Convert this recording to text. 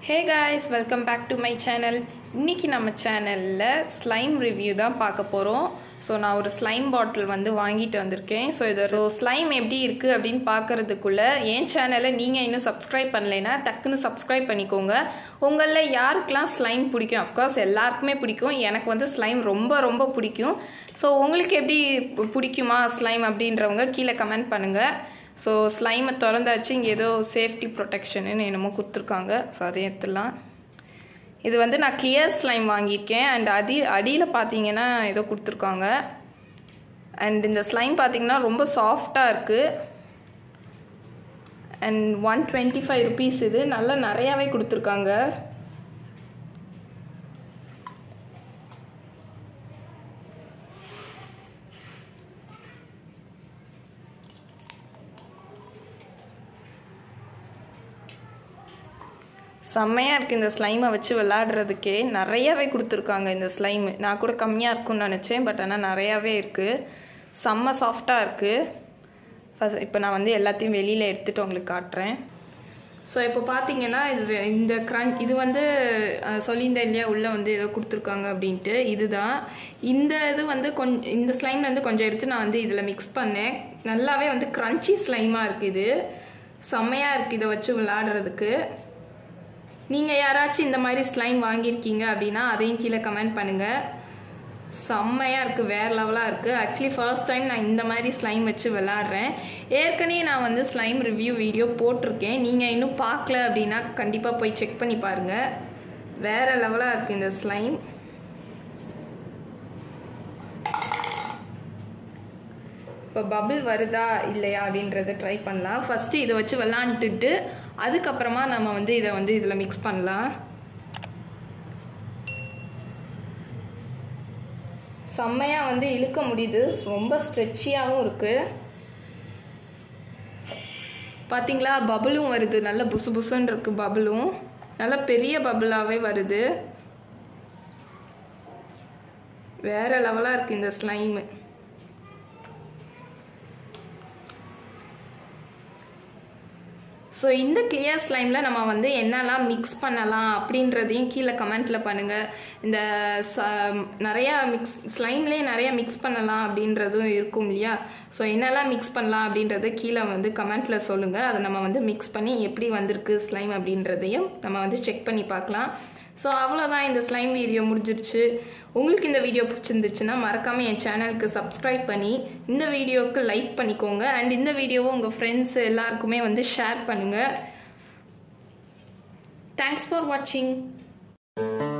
hey guys welcome back to my channel இன்னைக்கு நம்ம சேனலில் ஸ்லைம் ரிவ்யூ தான் பார்க்க போகிறோம் ஸோ நான் ஒரு ஸ்லைம் பாட்டில் வந்து வாங்கிட்டு வந்திருக்கேன் ஸோ இது ஸோ ஸ்லைம் எப்படி இருக்குது அப்படின்னு பார்க்கறதுக்குள்ள என் சேனலை நீங்கள் இன்னும் சப்ஸ்கிரைப் பண்ணலைன்னா டக்குன்னு சப்ஸ்கிரைப் பண்ணிக்கோங்க உங்களில் யாருக்கெல்லாம் ஸ்லைம் பிடிக்கும் அஃப்கோர்ஸ் எல்லாருக்குமே பிடிக்கும் எனக்கு வந்து ஸ்லைம் ரொம்ப ரொம்ப பிடிக்கும் ஸோ உங்களுக்கு எப்படி பிடிக்குமா ஸ்லைம் அப்படின்றவங்க கீழே கமெண்ட் பண்ணுங்கள் ஸோ ஸ்லைமை திறந்தாச்சு இங்கே ஏதோ சேஃப்டி ப்ரொடெக்ஷனுன்னு என்னமோ கொடுத்துருக்காங்க ஸோ அதை எடுத்துடலாம் இது வந்து நான் கிளியர் ஸ்லைம் வாங்கியிருக்கேன் அண்ட் அடி அடியில் பார்த்தீங்கன்னா ஏதோ கொடுத்துருக்காங்க அண்ட் இந்த ஸ்லைம் பார்த்தீங்கன்னா ரொம்ப சாஃப்டாக இருக்குது and one twenty five rupees இது நல்லா நிறையாவே கொடுத்துருக்காங்க செம்மையாக இருக்குது இந்த ஸ்லைமை வச்சு விளாடுறதுக்கே நிறையாவே கொடுத்துருக்காங்க இந்த ஸ்லைமு நான் கூட கம்மியாக இருக்கும்னு நினச்சேன் பட் ஆனால் நிறையாவே இருக்குது செம்ம சாஃப்டாக இருக்குது ஃபஸ்ட் இப்போ நான் வந்து எல்லாத்தையும் வெளியில் எடுத்துகிட்டு உங்களுக்கு காட்டுறேன் ஸோ இப்போ பார்த்தீங்கன்னா இது இந்த க்ரன் இது வந்து அஹ், சொல்லியிருந்தேன் இல்லையா உள்ளே வந்து ஏதோ கொடுத்துருக்காங்க அப்படின்ட்டு இதுதான் இந்த இது வந்து கொஞ்சம் இந்த ஸ்லைமில் வந்து கொஞ்சம் எடுத்து நான் வந்து இதில் மிக்ஸ் பண்ணேன் நல்லாவே வந்து க்ரன்ச்சி ஸ்லைமாக இருக்குது இது செம்மையாக இருக்குது இதை வச்சு விளாடுறதுக்கு நீங்கள் யாராச்சும் இந்த மாதிரி ஸ்லைம் வாங்கியிருக்கீங்க அப்படின்னா அதையும் கீழே கமெண்ட் பண்ணுங்கள் செம்மையாக இருக்குது வேறு லெவலாக இருக்குது ஆக்சுவலி ஃபர்ஸ்ட் டைம் நான் இந்த மாதிரி ஸ்லைம் வச்சு விளாட்றேன் ஏற்கனவே நான் வந்து ஸ்லைம் ரிவ்யூ வீடியோ போட்டிருக்கேன் நீங்கள் இன்னும் பார்க்கல அப்படின்னா கண்டிப்பாக போய் செக் பண்ணி பாருங்கள் வேறு லெவலாக இருக்குது இந்த ஸ்லைம் இப்போ பபிள் வருதா இல்லையா அப்படின்றத ட்ரை பண்ணலாம் ஃபஸ்ட்டு இதை வச்சு விளாண்டுட்டு அதுக்கப்புறமா நம்ம வந்து இதை வந்து இதில் மிக்ஸ் பண்ணலாம் செம்மையாக வந்து இழுக்க முடியுது ரொம்ப ஸ்ட்ரெச்சியாகவும் இருக்குது பார்த்தீங்களா பபுளும் வருது நல்ல புசு புசுன்னு இருக்கு பபுளும் நல்ல பெரிய பபுளாகவே வருது வேற லெவலாக இருக்குது இந்த ஸ்லைமு ஸோ இந்த கிளியர் ஸ்லைமில் நம்ம வந்து என்னெல்லாம் மிக்ஸ் பண்ணலாம் அப்படின்றதையும் கீழே கமெண்ட்டில் பண்ணுங்கள் இந்த ச நிறையா மிக்ஸ் ஸ்லைம்லேயே நிறையா மிக்ஸ் பண்ணலாம் அப்படின்றதும் இருக்கும் இல்லையா ஸோ என்னெல்லாம் மிக்ஸ் பண்ணலாம் அப்படின்றத கீழே வந்து கமெண்ட்டில் சொல்லுங்கள் அதை நம்ம வந்து மிக்ஸ் பண்ணி எப்படி வந்திருக்கு ஸ்லைம் அப்படின்றதையும் நம்ம வந்து செக் பண்ணி பார்க்கலாம் ஸோ அவ்வளோதான் இந்த ஸ்லைம் வீடியோ முடிஞ்சிருச்சு உங்களுக்கு இந்த வீடியோ பிடிச்சிருந்துச்சுன்னா மறக்காமல் என் சேனலுக்கு சப்ஸ்கிரைப் பண்ணி இந்த வீடியோவுக்கு லைக் பண்ணிக்கோங்க அண்ட் இந்த வீடியோவை உங்கள் ஃப்ரெண்ட்ஸ் எல்லாருக்குமே வந்து ஷேர் பண்ணுங்கள் தேங்க்ஸ் ஃபார் வாட்சிங்